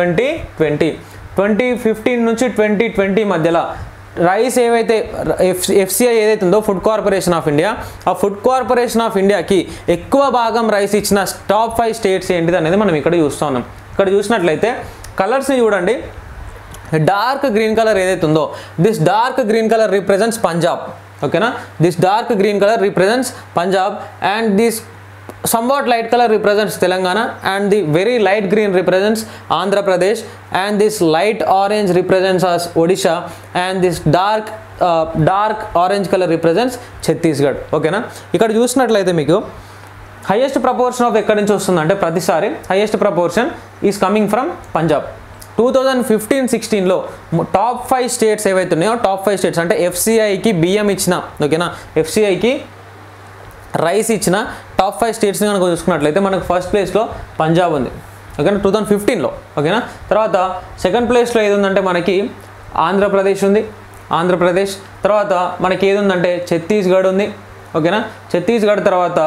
2020. 2015 నుంచి twenty twenty మధ్యలో rice ఏవైతే F FCI ఏదైతే ఉందో food corporation of India ఆ food corporation of ఇండియాకి ఎక్కువ భాగం rice ఇచ్చిన టాప్ ఫైవ్ స్టేట్స్ ఏంటిది అనేది మనం ఇక్కడ చూస్తూ ఉన్నాం ఇక్కడ చూసినట్లయితే కలర్స్ని చూడండి డార్క్ గ్రీన్ కలర్ ఏదైతే ఉందో this dark green colour represents Punjab ఓకేనా this dark green colour represents Punjab and this somewhat light color represents telangana and the very light green represents andhra pradesh and this light orange represents us odisha and this dark uh, dark orange color represents Chhattisgarh ఓకేనా ఇక్కడ చూసినట్లయితే మీకు highest proportion of ఎక్కడి నుంచి వస్తుందంటే ప్రతిసారి highest proportion is coming from Punjab two thousand fifteen సిక్స్టీన్లో top five states ఏవైతే ఉన్నాయో టాప్ ఫైవ్ స్టేట్స్ అంటే ఎఫ్సిఐకి బియ్యం ఇచ్చిన ఓకేనా ఎఫ్సిఐకి రైస్ ఇచ్చిన టాప్ ఫైవ్ స్టేట్స్ని కనుక చూసుకున్నట్లయితే మనకు ఫస్ట్ ప్లేస్లో పంజాబ్ ఉంది ఓకేనా టూ థౌజండ్ ఫిఫ్టీన్లో ఓకేనా తర్వాత సెకండ్ ప్లేస్లో ఏది ఉందంటే మనకి ఆంధ్రప్రదేశ్ ఉంది ఆంధ్రప్రదేశ్ తర్వాత మనకి ఏది ఉందంటే ఛత్తీస్గఢ్ ఉంది ఓకేనా ఛత్తీస్గఢ్ తర్వాత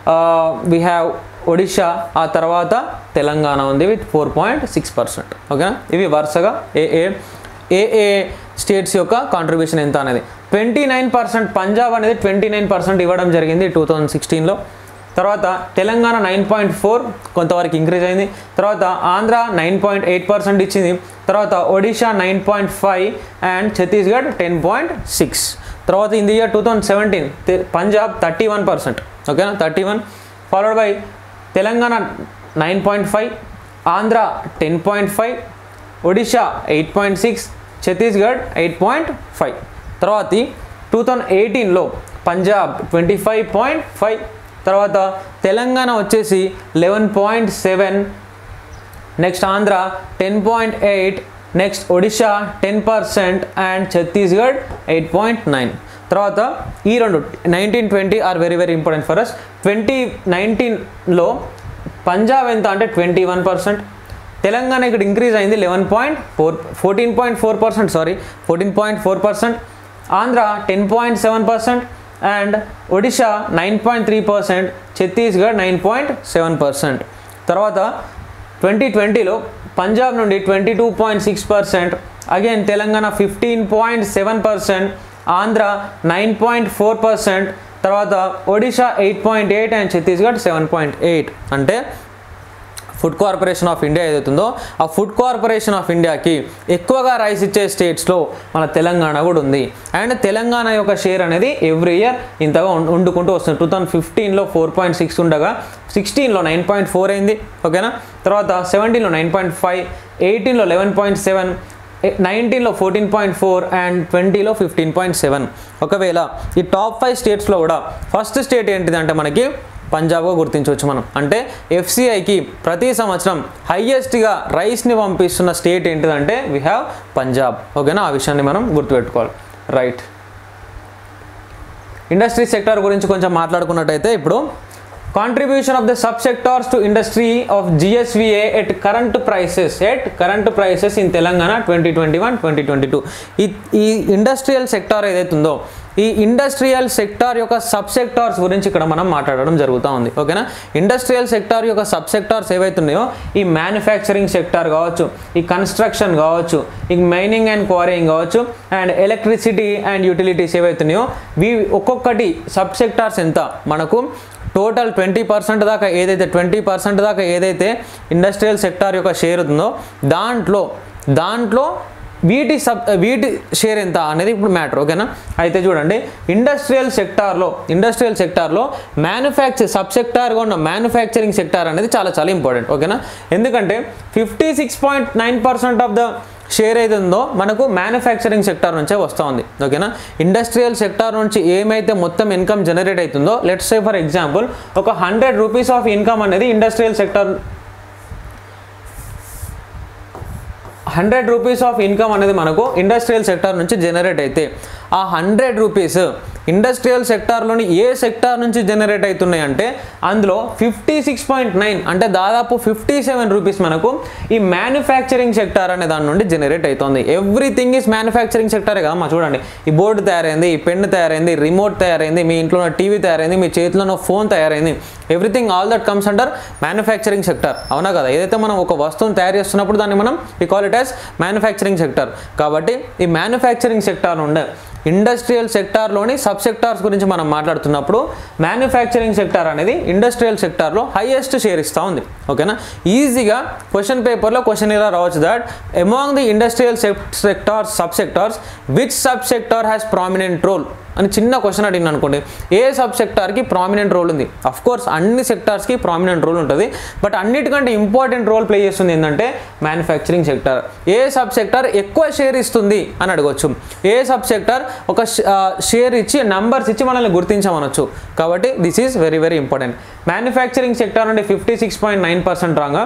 వీ హ్యావ్ ఒడిషా ఆ తర్వాత తెలంగాణ ఉంది with four point six percent ఓకేనా ఇవి వరుసగా ఏ ఏ ఏ ఏ స్టేట్స్ యొక్క కాంట్రిబ్యూషన్ ఎంత అనేది ట్వంటీ నైన్ పర్సెంట్ పంజాబ్ అనేది ట్వంటీ నైన్ పర్సెంట్ ఇవ్వడం జరిగింది టూ థౌజండ్ సిక్స్టీన్లో తర్వాత తెలంగాణ నైన్ పాయింట్ ఫోర్ కొంతవరకు ఇంక్రీజ్ అయింది తర్వాత Andhra nine point eight percent ఇచ్చింది తర్వాత Odisha nine point five and Chhattisgarh ten point six తర్వాత in the year two thousand seventeen Punjab thirty one percent ఓకేనా thirty one followed by Telangana nine point five Andhra ten point five Odisha eight point six Chhattisgarh eight point five తర్వాత two thousand ఎయిటీన్లో Punjab twenty five point five తర్వాత తెలంగాణ వచ్చేసి eleven point seven next Andhra ten point eight next Odisha ten percent and Chhattisgarh eight point nine తర్వాత ఈ రెండు nineteen twenty are very very important for us twenty నైన్టీన్లో పంజాబ్ ఎంత అంటే ట్వంటీ వన్ పర్సెంట్ తెలంగాణ ఇక్కడ ఇంక్రీజ్ అయింది eleven point four fourteen point four percent sorry fourteen point four percent Andhra ten point seven percent and Odisha nine point three percent Chhattisgarh nine point seven percent తర్వాత twenty ట్వంటీలో పంజాబ్ నుండి twenty two point six percent again Telangana fifteen point seven percent Andhra nine point four percent తర్వాత Odisha eight point eight and Chhattisgarh seven point eight అంటే food corporation of India ఏదైతుందో ఆ food corporation of ఇండియాకి ఎక్కువగా rice ఇచ్చే స్టేట్స్లో మన తెలంగాణ కూడా ఉంది అండ్ తెలంగాణ యొక్క షేర్ అనేది ఎవ్రీ ఇయర్ ఇంతగా ఉం- వండుకుంటూ వస్తుంది టూ థౌజండ్ ఫిఫ్టీన్లో ఫోర్ పాయింట్ సిక్స్ ఉండగా సిక్స్టీన్లో నైన్ పాయింట్ ఫోర్ అయింది ఓకేనా తర్వాత సెవెంటీన్లో నైన్ పాయింట్ ఫైవ్ ఎయిటీన్లో లెవెన్ పాయింట్ సెవెన్ నైన్టీన్లో ఫోర్టీన్ పాయింట్ ఫోర్ అండ్ ట్వంటీలో ఫిఫ్టీన్ పాయింట్ సెవెన్ ఒకవేళ ఈ టాప్ ఫైవ్ స్టేట్స్లో కూడా ఫస్ట్ స్టేట్ ఏంటిది అంటే మనకి పంజాబ్గా గుర్తించవచ్చు మనం అంటే ఎఫ్సిఐకి ప్రతి సంవత్సరం హయ్యెస్ట్గా రైస్ని పంపిస్తున్న స్టేట్ ఏంటిదంటే వీ హ్యావ్ పంజాబ్ ఓకేనా ఆ విషయాన్ని మనం గుర్తుపెట్టుకోవాలి రైట్ ఇండస్ట్రీ సెక్టర్ గురించి కొంచెం మాట్లాడుకున్నట్టయితే ఇప్పుడు contribution of the sub sectors to industry of GSVA at current prices at current prices in Telangana twenty twenty one twenty twenty two ఈ ఈ ఇండస్ట్రియల్ సెక్టార్ ఏదైతే ఉందో ఈ ఇండస్ట్రియల్ సెక్టార్ యొక్క సబ్ సెక్టార్స్ గురించి ఇక్కడ మనం మాట్లాడడం జరుగుతూ ఉంది ఓకేనా ఇండస్ట్రియల్ సెక్టార్ యొక్క సబ్ సెక్టార్స్ ఏవైతే ఉన్నాయో ఈ మ్యానుఫ్యాక్చరింగ్ సెక్టార్ కావచ్చు ఈ కన్స్ట్రక్షన్ కావచ్చు ఈ మైనింగ్ అండ్ క్వారీయింగ్ కావచ్చు అండ్ ఎలక్ట్రిసిటీ అండ్ యూటిలిటీస్ ఏవైతే ఉన్నాయో వీ ఒక్కొక్కటి సబ్ సెక్టార్స్ ఎంత మనకు టోటల్ ట్వంటీ పర్సెంట్ దాకా ఏదైతే ట్వంటీ పర్సెంట్ దాకా ఏదైతే ఇండస్ట్రియల్ సెక్టార్ యొక్క షేర్ ఉందో దాంట్లో దాంట్లో వీటి సబ్ వీటి షేర్ ఎంత అనేది ఇప్పుడు మ్యాటర్ ఓకేనా అయితే చూడండి ఇండస్ట్రియల్ సెక్టార్లో ఇండస్ట్రియల్ సెక్టార్లో మ్యానుఫ్యాక్చర్ సబ్ సెక్టార్గా ఉన్న మ్యానుఫ్యాక్చరింగ్ సెక్టార్ అనేది చాలా చాలా ఇంపార్టెంట్ ఓకేనా ఎందుకంటే fifty six point nine percent of the share ఏది ఉందో మనకు మ్యానుఫ్యాక్చరింగ్ సెక్టార్ నుంచే వస్తూ ఉంది ఓకేనా ఇండస్ట్రియల్ సెక్టార్ నుంచి ఏమైతే మొత్తం ఇన్కమ్ జనరేట్ అవుతుందో లెట్స్ సే ఫర్ ఎగ్జాంపుల్ ఒక హండ్రెడ్ రూపీస్ ఆఫ్ ఇన్కమ్ అనేది industrial sector hundred rupees of income అనేది మనకు ఇండస్ట్రియల్ సెక్టార్ నుంచి జనరేట్ అయితే ఆ హండ్రెడ్ రూపీస్ ఇండస్ట్రియల్ సెక్టార్లోని ఏ సెక్టార్ నుంచి జనరేట్ అవుతున్నాయి అంటే అందులో ఫిఫ్టీ సిక్స్ పాయింట్ నైన్ అంటే దాదాపు ఫిఫ్టీ సెవెన్ రూపీస్ మనకు ఈ మ్యానుఫ్యాక్చరింగ్ సెక్టార్ అనే దాని నుండి జనరేట్ అవుతుంది ఎవ్రీథింగ్ ఈస్ మ్యానుఫ్యాక్చరింగ్ సెక్టారే కదా మా చూడండి ఈ బోర్డు తయారైంది ఈ పెన్ తయారైంది రిమోట్ తయారైంది మీ ఇంట్లో ఉన్న టీవీ తయారైంది మీ చేతిలో ఉన్న ఫోన్ తయారైంది everything all that comes under manufacturing sector అవునా కదా ఏదైతే మనం ఒక వస్తువును తయారు చేస్తున్నప్పుడు దాన్ని మనం we call it as manufacturing sector కాబట్టి ఈ మ్యానుఫ్యాక్చరింగ్ సెక్టార్ ఉండే ఇండస్ట్రియల్ సెక్టార్లోని సబ్ సెక్టార్స్ గురించి మనం మాట్లాడుతున్నప్పుడు మ్యానుఫ్యాక్చరింగ్ సెక్టార్ అనేది ఇండస్ట్రియల్ సెక్టార్లో హైయెస్ట్ షేర్ ఇస్తూ ఉంది ఓకేనా ఈజీగా క్వశ్చన్ పేపర్లో క్వశ్చన్ ఇలా రావచ్చు that among the industrial sectors sub sectors which sub sector has prominent role అని చిన్న క్వశ్చన్ అడిగిన అనుకోండి ఏ సబ్ సెక్టార్కి ప్రామినెంట్ రోల్ ఉంది అఫ్ కోర్స్ అన్ని సెక్టార్స్కి ప్రామినెంట్ రోల్ ఉంటుంది బట్ అన్నిటికంటే ఇంపార్టెంట్ రోల్ ప్లే చేస్తుంది ఏంటంటే మ్యానుఫ్యాక్చరింగ్ సెక్టార్ ఏ సబ్ సెక్టార్ ఎక్కువ షేర్ ఇస్తుంది అని అడగవచ్చు ఏ సబ్ సెక్టార్ ఒక షేర్ ఇచ్చి నంబర్స్ ఇచ్చి మనల్ని గుర్తించమనొచ్చు కాబట్టి this is very very important manufacturing sector నుండి fifty six point nine percent రాగా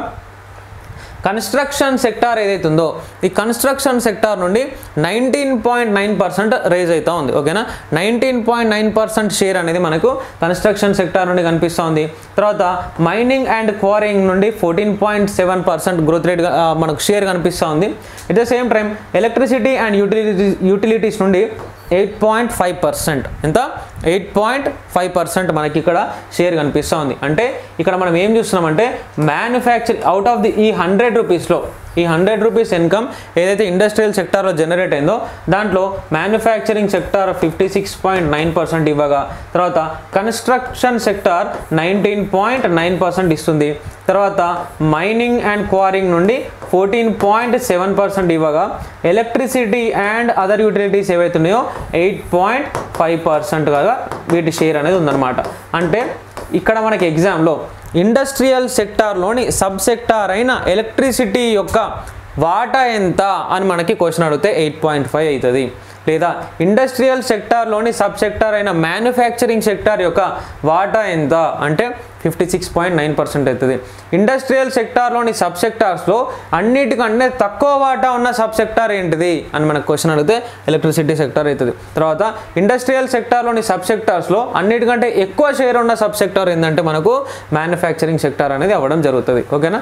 కన్స్ట్రక్షన్ సెక్టార్ ఏదైతే ఉందో ఈ కన్స్ట్రక్షన్ సెక్టార్ నుండి nineteen point nine percent raise అవుతా ఉంది ఓకేనా nineteen point nine percent share అనేది మనకు కన్స్ట్రక్షన్ సెక్టార్ నుండి కనిపిస్తూ ఉంది తర్వాత మైనింగ్ అండ్ క్వారింగ్ నుండి fourteen point seven percent growth rate మనకు షేర్ కనిపిస్తూ ఉంది at the same time electricity and utilities utilities నుండి ఎయిట్ పాయింట్ ఫైవ్ పర్సెంట్ ఎంత ఎయిట్ పాయింట్ ఫైవ్ పర్సెంట్ మనకి ఇక్కడ షేర్ కనిపిస్తూ ఉంది అంటే ఇక్కడ మనం ఏం చూస్తున్నామంటే మ్యానుఫ్యాక్చర్ అవుట్ ఆఫ్ ది ఈ హండ్రెడ్ రూపీస్లో ఈ హండ్రెడ్ రూపీస్ ఇన్కమ్ ఏదైతే ఇండస్ట్రియల్ సెక్టార్లో జనరేట్ అయిందో దాంట్లో manufacturing sector fifty six point nine percent ఇవ్వగా తర్వాత construction sector nineteen point nine percent ఇస్తుంది తర్వాత మైనింగ్ అండ్ క్వారింగ్ నుండి ఫోర్టీన్ పాయింట్ సెవెన్ పర్సెంట్ ఇవ్వగా ఎలక్ట్రిసిటీ అండ్ అదర్ యూటిలిటీస్ ఏవైతే ఉన్నాయో ఎయిట్ పాయింట్ ఫైవ్ పర్సెంట్ కదా వీటి షేర్ అనేది ఉందన్నమాట అంటే ఇక్కడ మనకి ఎగ్జామ్లో ఇండస్ట్రియల్ సెక్టార్లోని సబ్ సెక్టార్ అయిన ఎలక్ట్రిసిటీ యొక్క వాటా ఎంత అని మనకి క్వశ్చన్ అడిగితే ఎయిట్ పాయింట్ ఫైవ్ అవుతుంది లేదా ఇండస్ట్రియల్ సెక్టార్లోని సబ్ సెక్టార్ అయిన మ్యానుఫ్యాక్చరింగ్ సెక్టార్ యొక్క వాటా ఎంత అంటే fifty six point nine percent అవుతుంది ఇండస్ట్రియల్ సెక్టార్లోని సబ్ సెక్టార్స్లో అన్నిటికంటే తక్కువ వాటా ఉన్న సబ్ సెక్టార్ ఏంటిది అని మనకు క్వశ్చన్ అడిగితే ఎలక్ట్రిసిటీ సెక్టార్ అవుతుంది తర్వాత ఇండస్ట్రియల్ సెక్టార్లోని సబ్ సెక్టార్స్లో అన్నిటికంటే ఎక్కువ షేర్ ఉన్న సబ్ సెక్టార్ ఏంటంటే మనకు మ్యానుఫ్యాక్చరింగ్ సెక్టార్ అనేది అవ్వడం జరుగుతుంది ఓకేనా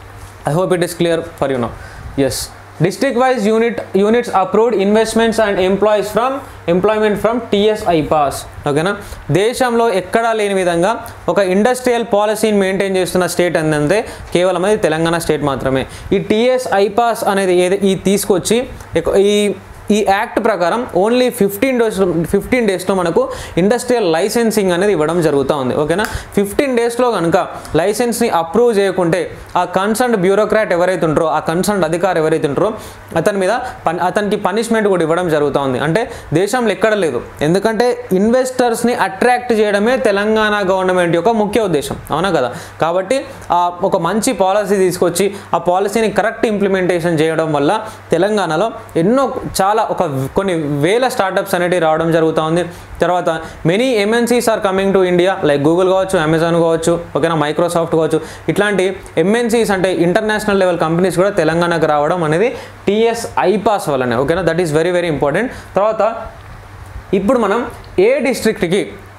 I hope it is clear for you no yes district wise unit units approved investments and employees from employment from TS iPASS ఓకేనా దేశంలో ఎక్కడా లేని విధంగా ఒక ఇండస్ట్రియల్ పాలసీని మెయింటైన్ చేస్తున్న స్టేట్ ఏంటంటే కేవలం అది తెలంగాణ స్టేట్ మాత్రమే ఈ టిఎస్ ఐపాస్ అనేది ఏది ఈ తీసుకొచ్చి ఎక్- ఈ ఈ యాక్ట్ ప్రకారం ఓన్లీ ఫిఫ్టీన్ డేస్ ఫిఫ్టీన్ డేస్లో మనకు ఇండస్ట్రియల్ లైసెన్సింగ్ అనేది ఇవ్వడం జరుగుతూ ఉంది ఓకేనా ఫిఫ్టీన్ డేస్లో కనుక లైసెన్స్ని అప్రూవ్ చేయకుంటే ఆ కన్సర్న్ బ్యూరోక్రాట్ ఎవరైతే ఉంటారో ఆ కన్సర్న్ అధికారి ఎవరైతే ఉంటారో అతని మీద పన్ అతనికి పనిష్మెంట్ కూడా ఇవ్వడం జరుగుతూ ఉంది అంటే దేశంలో ఎక్కడ లేదు ఎందుకంటే ఇన్వెస్టర్స్ని అట్రాక్ట్ చేయడమే తెలంగాణ గవర్నమెంట్ యొక్క ముఖ్య ఉద్దేశం అవునా కదా కాబట్టి ఆ ఒక మంచి పాలసీ తీసుకొచ్చి ఆ పాలసీని కరెక్ట్ ఇంప్లిమెంటేషన్ చేయడం వల్ల తెలంగాణలో ఎన్నో చాలా ఒక కొన్ని వేల స్టార్టప్స్ అనేటివి రావడం జరుగుతూ ఉంది తర్వాత many MNCs are coming to India like Google కావచ్చు అమెజాన్ కావచ్చు ఓకేనా మైక్రోసాఫ్ట్ కావచ్చు ఇట్లాంటి ఎంఎన్సీస్ అంటే ఇంటర్నేషనల్ లెవెల్ కంపెనీస్ కూడా తెలంగాణకు రావడం అనేది టీఎస్ ఐపాస్ వల్లనే ఓకేనా that is very very important తర్వాత ఇప్పుడు మనం ఏ డిస్ట్రిక్ట్కి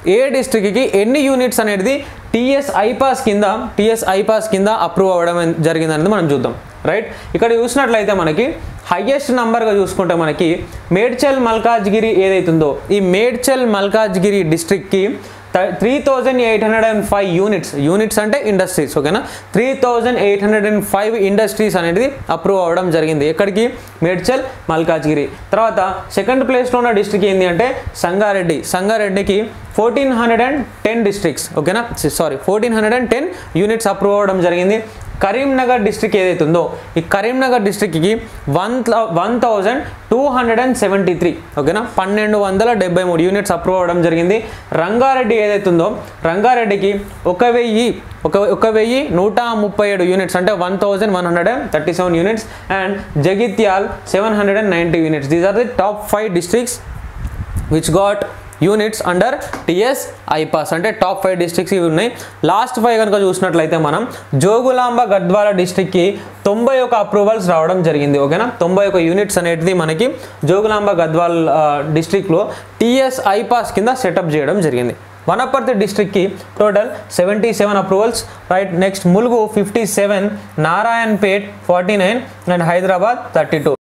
ఏ డిస్ట్రిక్ట్కి ఎన్ని యూనిట్స్ అనేది టీఎస్ ఐపాస్ కింద టీఎస్ ఐపాస్ కింద అప్రూవ్ అవ్వడం జరిగింది అనేది మనం చూద్దాం రైట్ ఇక్కడ చూసినట్లయితే మనకి హయ్యెస్ట్ నంబర్గా చూసుకుంటే మనకి మేడ్చల్ మల్కాజ్గిరి ఏదైతుందో ఈ మేడ్చల్ మల్కాజ్గిరి డిస్ట్రిక్ట్కి three thousand eight hundred and five units units అంటే ఇండస్ట్రీస్ ఓకేనా three thousand eight hundred and five industries అనేది అప్రూవ్ అవ్వడం జరిగింది ఎక్కడికి మేడ్చల్ మల్కాజ్గిరి తర్వాత సెకండ్ ప్లేస్లో ఉన్న డిస్ట్రిక్ట్ ఏంటి అంటే సంగారెడ్డి సంగారెడ్డికి fourteen hundred and ten districts ఓకేనా sorry fourteen hundred and ten units approve అవ్వడం జరిగింది కరీంనగర్ డిస్ట్రిక్ట్ ఏదైతే ఉందో ఈ కరీంనగర్ డిస్ట్రిక్ట్కి one one thousand two hundred and seventy three ఓకేనా పన్నెండు వందల డెబ్బై మూడు యూనిట్స్ అప్రూవ్ అవ్వడం జరిగింది రంగారెడ్డి ఏదైతే ఉందో రంగారెడ్డికి ఒక వెయ్యి ఒక ఒక వెయ్యి నూట ముప్పై ఏడు యూనిట్స్ అంటే one thousand one hundred and thirty seven units and Jagtial seven hundred and ninety units these are the top five districts which got units under TS iPASS అంటే టాప్ ఫైవ్ డిస్ట్రిక్ట్స్ ఇవి ఉన్నాయి లాస్ట్ ఫైవ్ కనుక చూసినట్లయితే మనం జోగులాంబ గద్వాల డిస్ట్రిక్ట్కి తొంభై ఒక approvals రావడం జరిగింది ఓకేనా తొంభై ఒక యూనిట్స్ అనేది మనకి జోగులాంబ గద్వాల్ డిస్ట్రిక్ట్లో టిఎస్ ఐపాస్ కింద సెటప్ చేయడం జరిగింది వనపర్తి డిస్ట్రిక్ట్కి total seventy seven approvals right next Mulugu fifty seven Narayanpet forty nine and Hyderabad thirty two